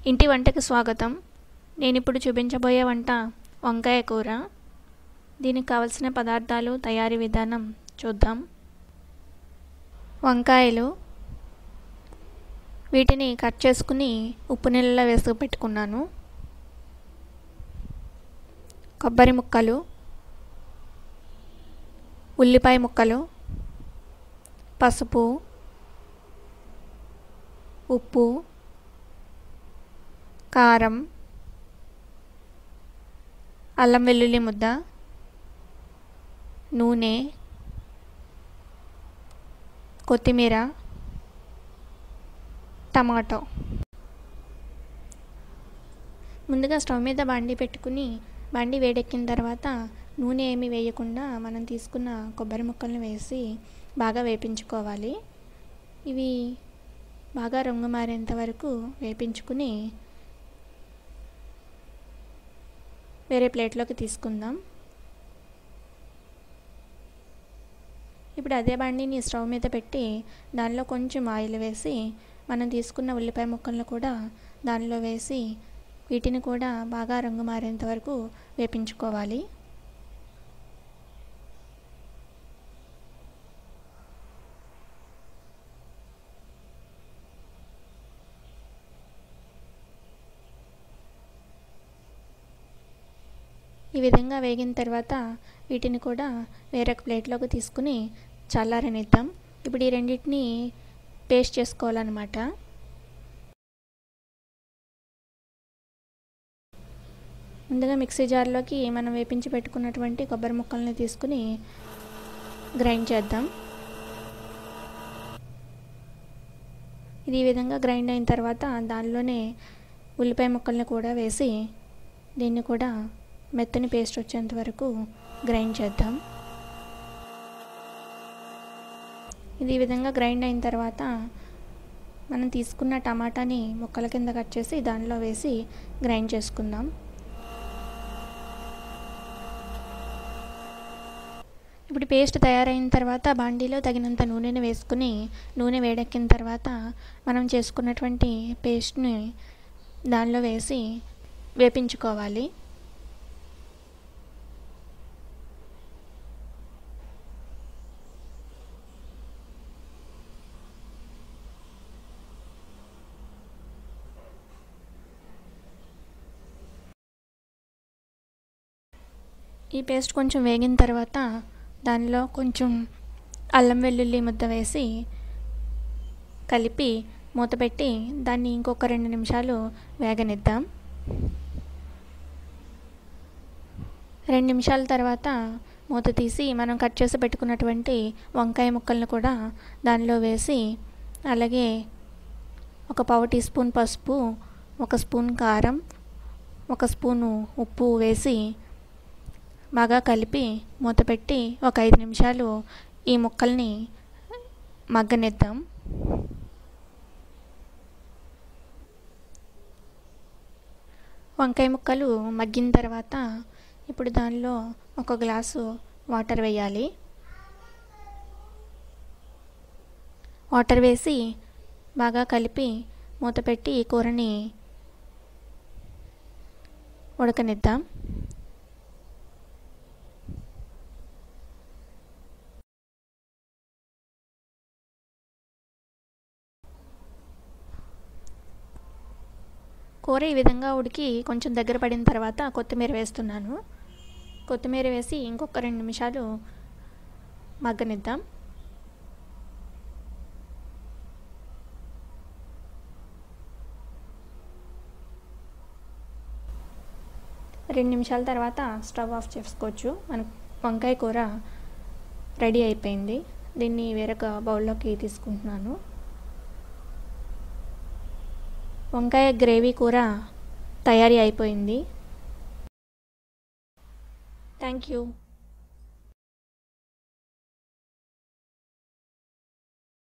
ఇంటి వంటకి స్వాగతం నేను ఇప్పుడు చూపించబోయే వంట వంకాయ కూర దీనికి కావలసిన పదార్థాలు తయారీ విధానం చూద్దాం వంకాయలు వీటిని కట్ చేసుకుని ఉప్పు నీళ్ళలో వేసి పెట్టుకున్నాను కొబ్బరి ముక్కలు ఉల్లిపాయ ముక్కలు పసుపు ఉప్పు కారం అల్లం వెల్లుల్లి ముద్ద నూనె కొత్తిమీర టమాటో ముందుగా స్టవ్ మీద బండి పెట్టుకుని బండి వేడెక్కిన తర్వాత నూనె ఏమి వేయకుండా మనం తీసుకున్న కొబ్బరి ముక్కల్ని వేసి బాగా వేపించుకోవాలి ఇవి బాగా రంగు మారేంత వరకు వేపించుకుని వేరే ప్లేట్లోకి తీసుకుందాం ఇప్పుడు అదే బండిని స్టవ్ మీద పెట్టి దానిలో కొంచెం ఆయిల్ వేసి మనం తీసుకున్న ఉల్లిపాయ ముక్కలను కూడా దానిలో వేసి వీటిని కూడా బాగా రంగు మారేంత వరకు వేపించుకోవాలి ఈ విధంగా వేగిన తర్వాత వీటిని కూడా వేరొక ప్లేట్లోకి తీసుకుని చల్లారనిద్దాం ఇప్పుడు ఈ రెండింటిని పేస్ట్ చేసుకోవాలన్నమాట ముందుగా మిక్సీ జార్లోకి మనం వేపించి పెట్టుకున్నటువంటి కొబ్బరి ముక్కల్ని తీసుకుని గ్రైండ్ చేద్దాం ఇది ఈ విధంగా గ్రైండ్ అయిన తర్వాత దానిలోనే ఉల్లిపాయ ముక్కల్ని కూడా వేసి దీన్ని కూడా మెత్తని పేస్ట్ వచ్చేంత వరకు గ్రైండ్ చేద్దాం ఇది ఈ విధంగా గ్రైండ్ అయిన తర్వాత మనం తీసుకున్న టమాటాని ముక్కల కింద కట్ చేసి దానిలో వేసి గ్రైండ్ చేసుకుందాం ఇప్పుడు పేస్ట్ తయారైన తర్వాత బాండీలో తగినంత నూనెని వేసుకుని నూనె వేడెక్కిన తర్వాత మనం చేసుకున్నటువంటి పేస్ట్ని దానిలో వేసి వేపించుకోవాలి ఈ పేస్ట్ కొంచెం వేగిన తర్వాత దానిలో కొంచెం అల్లం వెల్లుల్లి ముద్ద వేసి కలిపి మూత పెట్టి దాన్ని ఇంకొక రెండు నిమిషాలు వేగనిద్దాం రెండు నిమిషాల తర్వాత మూత తీసి మనం కట్ చేసి పెట్టుకున్నటువంటి వంకాయ ముక్కలను కూడా దానిలో వేసి అలాగే ఒక పావు టీ స్పూన్ పసుపు ఒక స్పూన్ కారం ఒక స్పూను ఉప్పు వేసి బాగా కలిపి మూత పెట్టి ఒక ఐదు నిమిషాలు ఈ ముక్కల్ని మగ్గనిద్దాం వంకాయ ముక్కలు మగ్గిన తర్వాత ఇప్పుడు దానిలో ఒక గ్లాసు వాటర్ వేయాలి వాటర్ వేసి బాగా కలిపి మూత పెట్టి ఈ కూరని ఉడకనిద్దాం కూర ఈ విధంగా ఉడికి కొంచెం దగ్గర పడిన తర్వాత కొత్తిమీర వేస్తున్నాను కొత్తిమీర వేసి ఇంకొక రెండు నిమిషాలు మగ్గనిద్దాం రెండు నిమిషాల తర్వాత స్టవ్ ఆఫ్ చేసుకోవచ్చు మన వంకాయ కూర రెడీ అయిపోయింది దీన్ని వేరొక బౌల్లోకి తీసుకుంటున్నాను వంకాయ గ్రేవీ కూర తయారీ అయిపోయింది థ్యాంక్ యూ